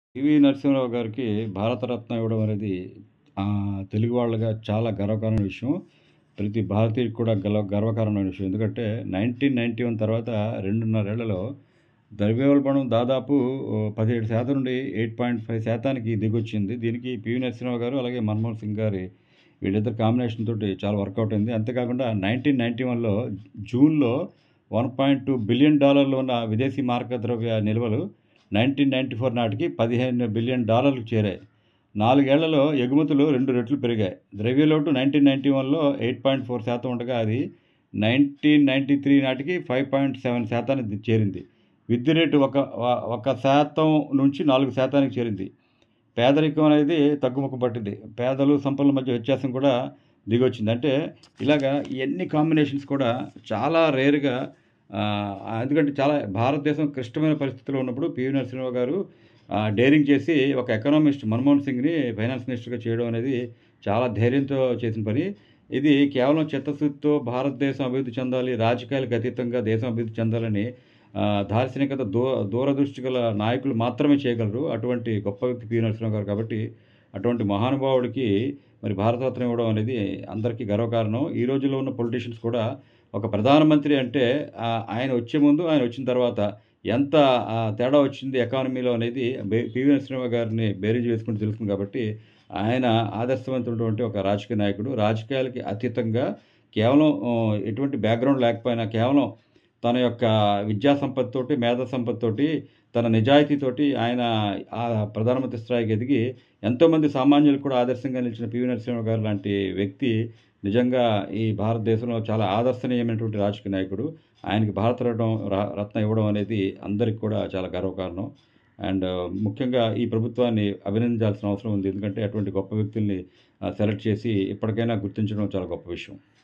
PV Narasimharao గారికి భారతరత్న ఇవ్వడం అనేది ఆ, తెలుగు వాళ్ళగా చాలా గర్వకారమైన విషయం ప్రతి భారతీయుడికి కూడా గల గర్వకారమైన విషయం ఎందుకంటే నైన్టీన్ నైంటీ వన్ తర్వాత రెండున్నరేళ్లలో ద్రవ్యోల్బణం దాదాపు ఓ, పదిహేడు శాతం నుండి ఎయిట్ పాయింట్ ఫైవ్ శాతానికి దిగొచ్చింది దీనికి పివి నరసింహరావు గారు అలాగే మన్మోహన్ సింగ్ గారి వీళ్ళిద్దరు కాంబినేషన్ తోటి చాలా వర్కౌట్ అయింది అంతేకాకుండా నైన్టీన్ నైంటీ వన్లో జూన్లో వన్ పాయింట్ టూ బిలియన్ డాలర్లు ఉన్న విదేశీ మార్క ద్రవ్య నిల్వలు నైన్టీన్ నైంటీ ఫోర్ నాటికి పదిహేను బిలియన్ డాలర్లకు చేరాయి నాలుగేళ్లలో ఎగుమతులు రెండు రెట్లు పెరిగాయి ద్రవ్యలోటు నైన్టీన్ నైంటీ వన్లో ఎయిట్ పాయింట్ ఫోర్ శాతం ఉండగా అది నైన్టీన్ నైంటీ త్రీ నాటికి ఫైవ్ పాయింట్ సెవెన్ శాతానికి చేరింది విద్యుత్ రేటు ఒక ఒక శాతం నుంచి నాలుగు శాతానికి చేరింది పేదరికం అనేది తగ్గుముఖం పట్టింది పేదలు సంపన్నుల మధ్య వ్యత్యాసం కూడా దిగొచ్చింది అంటే ఇలాగా ఇవన్నీ కాంబినేషన్స్ కూడా చాలా రేరుగా ఆ, ఎందుకంటే చాలా భారతదేశం క్లిష్టమైన పరిస్థితిలో ఉన్నప్పుడు పివి నరసింహరావు గారు ఆ, డేరింగ్ చేసి ఒక ఎకనామిస్ట్ మన్మోహన్ సింగ్ని ఫైనాన్స్ మినిస్టర్గా చేయడం అనేది చాలా ధైర్యంతో చేసిన పని ఇది కేవలం చిత్తశుద్ధితో భారతదేశం అభివృద్ధి చెందాలి రాజకీయాలకు అతీతంగా దేశం అభివృద్ధి చెందాలని ఆ, దార్శనికత దూ దూరదృష్టి గల నాయకులు మాత్రమే చేయగలరు అటువంటి గొప్ప వ్యక్తి పివి నరసింహరావు గారు కాబట్టి అటువంటి మహానుభావుడికి మరి భారతరత్న ఇవ్వడం అనేది అందరికీ గర్వకారణం ఈ రోజుల్లో ఉన్న పొలిటీషియన్స్ కూడా ఒక ప్రధానమంత్రి అంటే ఆ, ఆయన వచ్చే ముందు ఆయన వచ్చిన తర్వాత ఎంత ఆ, తేడా వచ్చింది ఎకానమీలో అనేది బే- పివి నరసింహరావు గారిని బేరీజ్ వేసుకుంటూ తెలుస్తుంది కాబట్టి ఆయన ఆదర్శవంతున్నటువంటి ఒక రాజకీయ నాయకుడు రాజకీయాలకి అతీతంగా కేవలం ఆ, ఎటువంటి బ్యాక్గ్రౌండ్ లేకపోయినా కేవలం తన యొక్క విద్యా సంపత్తితోటి మేధా సంపత్తితోటి తన నిజాయితీతోటి ఆయన ఆ ప్రధానమంత్రి స్థాయికి ఎదిగి ఎంతోమంది సామాన్యులకు కూడా ఆదర్శంగా నిలిచిన పివి నరసింహరావు గారు లాంటి వ్యక్తి నిజంగా ఈ భారతదేశంలో చాలా ఆదర్శనీయమైనటువంటి రాజకీయ నాయకుడు ఆయనకి భారత రత్న రా- రత్న ఇవ్వడం అనేది అందరికి కూడా చాలా గర్వకారణం అండ్ ముఖ్యంగా ఈ ప్రభుత్వాన్ని అభినందించాల్సిన అవసరం ఉంది ఎందుకంటే అటువంటి గొప్ప వ్యక్తుల్ని సెలెక్ట్ చేసి ఇప్పటికైనా గుర్తించడం చాలా గొప్ప విషయం